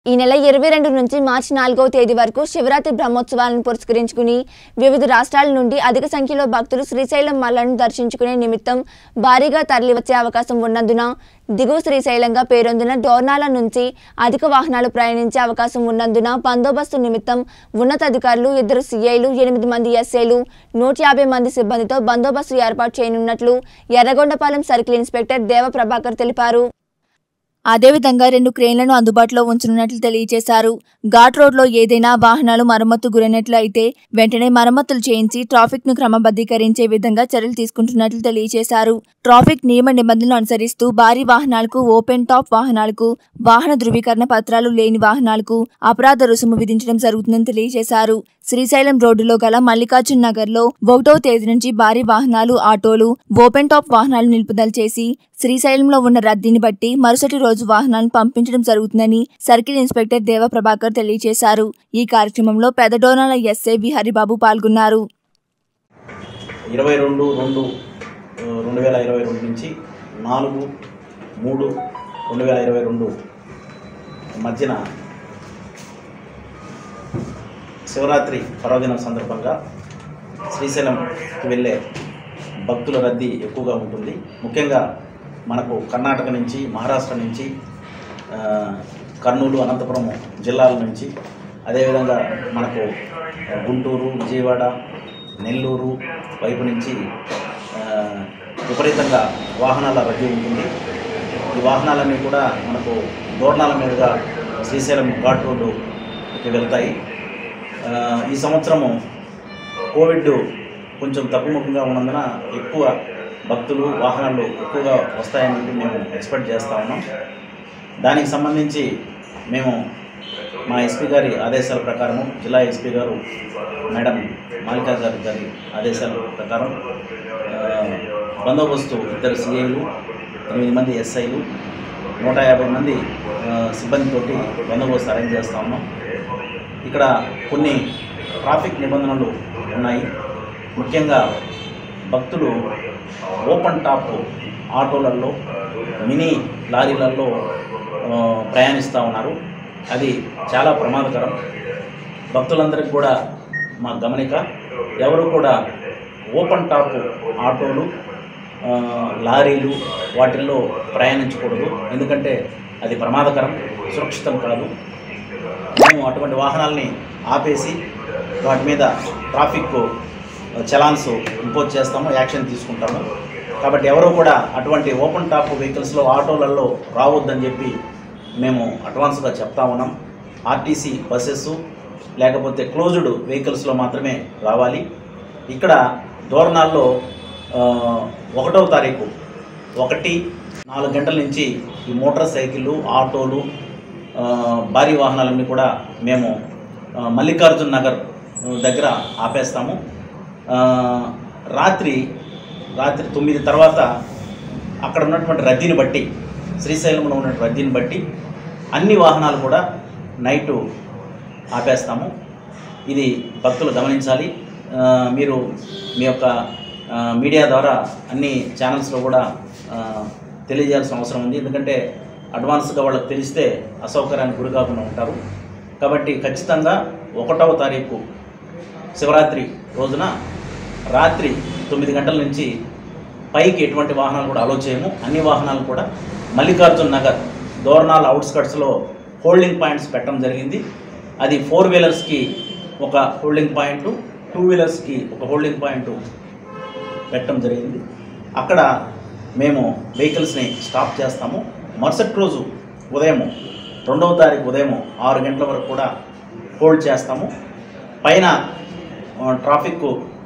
ఈ నెల ఇరవై రెండు నుంచి మార్చి నాలుగవ తేదీ వరకు శివరాత్రి బ్రహ్మోత్సవాలను పురస్కరించుకుని వివిధ రాష్ట్రాల నుండి అధిక సంఖ్యలో భక్తులు శ్రీశైలం మల్లను దర్శించుకునే నిమిత్తం భారీగా తరలివచ్చే అవకాశం ఉన్నందున దిగువ శ్రీశైలంగా పేరొందిన డోర్నాల నుంచి అధిక వాహనాలు ప్రయాణించే అవకాశం ఉన్నందున బందోబస్తు నిమిత్తం ఉన్నతాధికారులు ఇద్దరు సీఐలు ఎనిమిది మంది ఎస్ఐలు నూట యాభై మంది సిబ్బందితో బందోబస్తు ఏర్పాటు చేయనున్నట్లు ఎర్రగొండపాలెం సర్కిల్ ఇన్స్పెక్టర్ దేవ ప్రభాకర్ తెలిపారు అదేవిధంగా రెండు క్రేన్లను అందుబాటులో ఉంచనున్నట్లు తెలియజేశారు ఘాట్ రోడ్లో ఏదైనా వాహనాలు మరమ్మతు గురైనట్లు అయితే వెంటనే మరమ్మతులు చేయించి ట్రాఫిక్ ను క్రమబద్ధీకరించే విధంగా చర్యలు తీసుకుంటున్నట్లు తెలియజేశారు ట్రాఫిక్ నియమ నిబంధనలు అనుసరిస్తూ భారీ వాహనాలకు ఓపెన్ టాప్ వాహనాలకు వాహన ధృవీకరణ పత్రాలు లేని వాహనాలకు అపరాధ రుసుము విధించడం జరుగుతుందని తెలియజేశారు శ్రీశైలం రోడ్డులో గల మల్లికార్జున్ నగర్ లో ఒకటో తేదీ నుంచి భారీ వాహనాలు ఆటోలు ఓపెన్ టాప్ వాహనాలు నిలుపుదల చేసి శ్రీశైలంలో ఉన్న రద్దీని బట్టి మరుసటి రోజు వాహనాలను పంపించడం జరుగుతుందని సర్కిల్ ఇన్స్పెక్టర్ దేవ ప్రభాకర్ తెలియజేశారు ఈ కార్యక్రమంలో పెదడోనాల ఎస్ఐ వి హరిబాబు పాల్గొన్నారు ఇరవై రెండు రెండు ఆ, రెండు వేల ఇరవై రెండు నుంచి నాలుగు మూడు రెండు వేల ఇరవై రెండు మధ్యన శివరాత్రి పర్వదినం సందర్భంగా శ్రీశైలంకి వెళ్ళే భక్తుల రద్దీ ఎక్కువగా ఉంటుంది ముఖ్యంగా మనకు కర్ణాటక నుంచి మహారాష్ట్ర నుంచి ఆ, కర్నూలు అనంతపురం జిల్లాల నుంచి అదేవిధంగా మనకు గుంటూరు విజయవాడ నెల్లూరు వైపు నుంచి ఆ, విపరీతంగా వాహనాల రద్దీ ఉంటుంది ఈ వాహనాలన్నీ కూడా మనకు దోర్నాల మీదుగా శ్రీశైలం ఘాట్ రోడ్డుకి వెళ్తాయి ఆ, ఈ సంవత్సరము కోవిడ్ కొంచెం తగ్గుముఖంగా ఉన్నందున ఎక్కువ భక్తులు వాహనాలు ఎక్కువగా వస్తాయని చెప్పి మేము ఎక్స్పెక్ట్ చేస్తూ ఉన్నాం దానికి సంబంధించి మేము మా ఎస్పీ గారి ఆదేశాల ప్రకారము జిల్లా ఎస్పీ గారు మేడం మాలికా గారి గారి ఆదేశాల ప్రకారం ఆ, బందోబస్తు ఇద్దరు సిఐలు ఎనిమిది మంది ఎస్ఐలు నూట యాభై మంది ఆ, సిబ్బందితోటి బందోబస్తు అరేంజ్ చేస్తూ ఉన్నాం ఇక్కడ కొన్ని ట్రాఫిక్ నిబంధనలు ఉన్నాయి ముఖ్యంగా భక్తులు ఓపెన్ టాప్ ఆటోలలో మినీ లారీలలో ఆ, ప్రయాణిస్తూ ఉన్నారు అది చాలా ప్రమాదకరం భక్తులందరికీ కూడా మా గమనిక ఎవరు కూడా ఓపెన్ టాప్ ఆటోలు ఆ, లారీలు వాటిల్లో ప్రయాణించకూడదు ఎందుకంటే అది ప్రమాదకరం సురక్షితం కాదు మేము అటువంటి వాహనాలని ఆపేసి వాటి మీద ట్రాఫిక్ చలాన్స్ ఇంపోజ్ చేస్తాము యాక్షన్ తీసుకుంటాము కాబట్టి ఎవరు కూడా అటువంటి ఓపెన్ టాప్ వెహికల్స్లో ఆటోలలో రావద్దని చెప్పి మేము అడ్వాన్స్గా చెప్తా ఉన్నాం ఆర్టీసీ బస్సెస్ లేకపోతే క్లోజ్డ్ వెహికల్స్లో మాత్రమే రావాలి ఇక్కడ దోరణాల్లో ఆ, ఒకటవ తారీఖు ఒకటి నాలుగు గంటల నుంచి ఈ మోటార్ సైకిళ్ళు ఆటోలు ఆ, భారీ వాహనాలన్నీ కూడా మేము ఆ, మల్లికార్జున్ నగర్ దగ్గర ఆపేస్తాము ఆ, రాత్రి రాత్రి తొమ్మిది తర్వాత అక్కడ ఉన్నటువంటి రద్దీని బట్టి శ్రీశైలంలో ఉన్నటువంటి రద్దీని బట్టి అన్ని వాహనాలు కూడా నైటు ఆపేస్తాము ఇది భక్తులు గమనించాలి ఆ, మీరు మీ యొక్క ఆ, మీడియా ద్వారా అన్ని ఛానల్స్లో కూడా ఆ, తెలియజేయాల్సిన అవసరం ఉంది ఎందుకంటే అడ్వాన్స్గా వాళ్ళకి తెలిస్తే అసౌకర్యానికి గురి కాకుండా ఉంటారు కాబట్టి ఖచ్చితంగా ఒకటవ తారీఖు శివరాత్రి రోజున రాత్రి తొమ్మిది గంటల నుంచి పైకి ఎటువంటి వాహనాలు కూడా అలో చేయము అన్ని వాహనాలు కూడా మల్లికార్జున్ నగర్ దోర్నాల్ అవుట్స్కట్స్లో హోల్డింగ్ పాయింట్స్ పెట్టడం జరిగింది అది ఫోర్ వీలర్స్కి ఒక హోల్డింగ్ పాయింట్ టూ వీలర్స్కి ఒక హోల్డింగ్ పాయింట్ పెట్టడం జరిగింది అక్కడ మేము వెహికల్స్ని స్టాప్ చేస్తాము మరుసటి రోజు ఉదయం రెండవ తారీఖు ఉదయం ఆరు గంటల వరకు కూడా హోల్డ్ చేస్తాము పైన ఆ, ట్రాఫిక్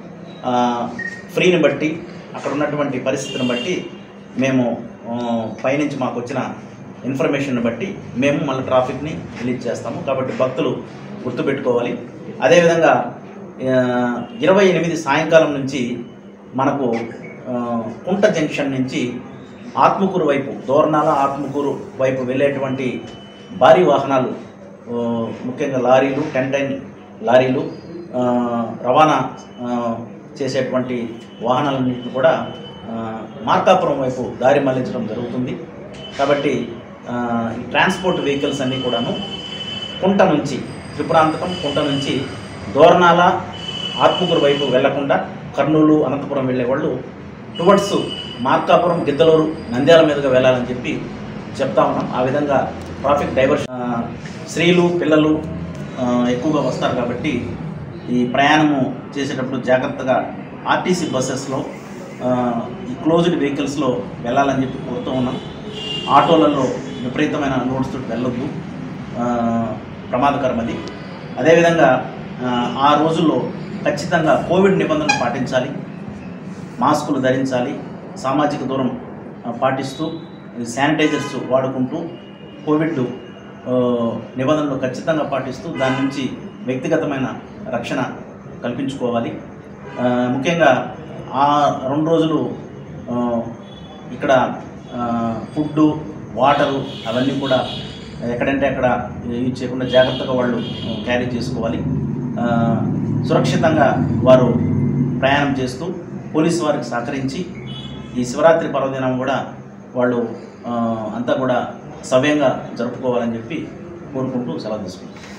ఆ, ఫ్రీని బట్టి అక్కడ ఉన్నటువంటి పరిస్థితిని బట్టి మేము ఆ, పైనుంచి మాకు వచ్చిన ఇన్ఫర్మేషన్ బట్టి మేము మళ్ళీ ట్రాఫిక్ని రిలీజ్ చేస్తాము కాబట్టి భక్తులు గుర్తుపెట్టుకోవాలి అదేవిధంగా ఆ, ఇరవై ఎనిమిది సాయంకాలం నుంచి మనకు ఆ, కుంట జంక్షన్ నుంచి ఆత్మకూరు వైపు దోర్నాల ఆత్మకూరు వైపు వెళ్ళేటువంటి భారీ వాహనాలు ఆ, ముఖ్యంగా లారీలు టెన్ టెన్ లారీలు ఆ, రవాణా ఆ, చేసేటువంటి వాహనాలన్నింటిని కూడా ఆ, మార్కాపురం వైపు దారి మళ్లించడం జరుగుతుంది కాబట్టి ఆ, ఈ ట్రాన్స్పోర్ట్ వెహికల్స్ అన్నీ కూడాను కుంట నుంచి త్రిపురాంతకం కుంట నుంచి దోర్నాల ఆత్మకూరు వైపు వెళ్లకుండా కర్నూలు అనంతపురం వెళ్ళే వాళ్ళు టువర్డ్స్ మార్కాపురం గిద్దలూరు నంద్యాల మీదుగా వెళ్ళాలని చెప్పి చెప్తా ఉన్నాం ఆ విధంగా ట్రాఫిక్ డైవర్షన్ ఆ, స్త్రీలు పిల్లలు ఆ, ఎక్కువగా వస్తారు కాబట్టి ఈ ప్రయాణము చేసేటప్పుడు జాగ్రత్తగా ఆర్టీసీ బస్సెస్లో ఆ, ఈ క్లోజ్డ్ వెహికల్స్లో వెళ్ళాలని చెప్పి కోరుతూ ఉన్నాం ఆటోలలో విపరీతమైన లోడ్స్ తోటి వెళ్ళొద్దు ఆ, ప్రమాదకరం అది అదేవిధంగా ఆ, ఆ రోజుల్లో ఖచ్చితంగా కోవిడ్ నిబంధనలు పాటించాలి మాస్కులు ధరించాలి సామాజిక దూరం ఆ, పాటిస్తూ శానిటైజర్స్ వాడుకుంటూ కోవిడ్ ఆ, నిబంధనలు ఖచ్చితంగా పాటిస్తూ దాని నుంచి వ్యక్తిగతమైన రక్షణ కల్పించుకోవాలి ఆ, ముఖ్యంగా ఆ రెండు రోజులు ఆ, ఇక్కడ ఫుడ్డు వాటరు అవన్నీ కూడా ఎక్కడంటే అక్కడ యూజ్ చేయకుండా జాగ్రత్తగా వాళ్ళు క్యారీ చేసుకోవాలి ఆ, సురక్షితంగా వారు ప్రయాణం చేస్తూ పోలీసు వారికి సహకరించి ఈ శివరాత్రి పర్వదినం కూడా వాళ్ళు ఆ, అంతా కూడా సవ్యంగా జరుపుకోవాలని చెప్పి కోరుకుంటూ సెలవు తీసుకుంటాం